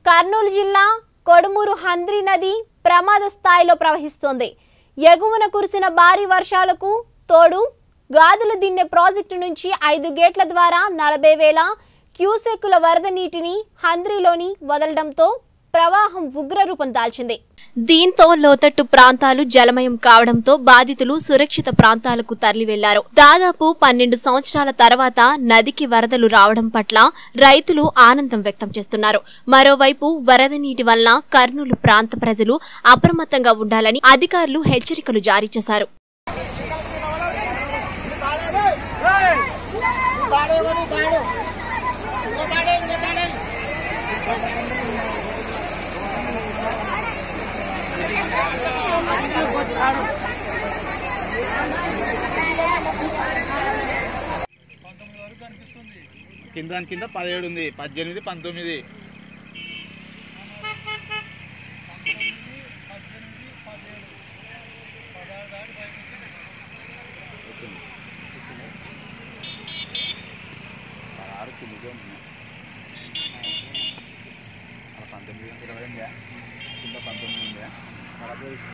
కర్నూలు జిల్లా కొడుమూరు హంద్రి నది ప్రమాద స్థాయిలో ప్రవహిస్తోంది ఎగువన కురిసిన భారీ వర్షాలకు తోడు గాదుల దిన్నె ప్రాజెక్టు నుంచి ఐదు గేట్ల ద్వారా నలభై వేల క్యూసెక్కుల వరద నీటిని హంద్రిలోని వదలడంతో ప్రవాహం ఉగ్రరూపం దాల్చింది దీంతో లోతట్టు ప్రాంతాలు జలమయం కావడంతో బాధితులు సురక్షిత ప్రాంతాలకు తరలి వెళ్లారు దాదాపు పన్నెండు సంవత్సరాల తర్వాత నదికి వరదలు రావడం పట్ల రైతులు ఆనందం వ్యక్తం చేస్తున్నారు మరోవైపు వరద నీటి వల్ల కర్నూలు ప్రాంత ప్రజలు అప్రమత్తంగా ఉండాలని అధికారులు హెచ్చరికలు జారీ చేశారు కింద దాని కింద పదిహేడు ఉంది పద్దెనిమిది పంతొమ్మిది పదహారు కిందకే ఉంది అలా పంతొమ్మిది ఇరవై ఉందా కింద పంతొమ్మిది ఉందా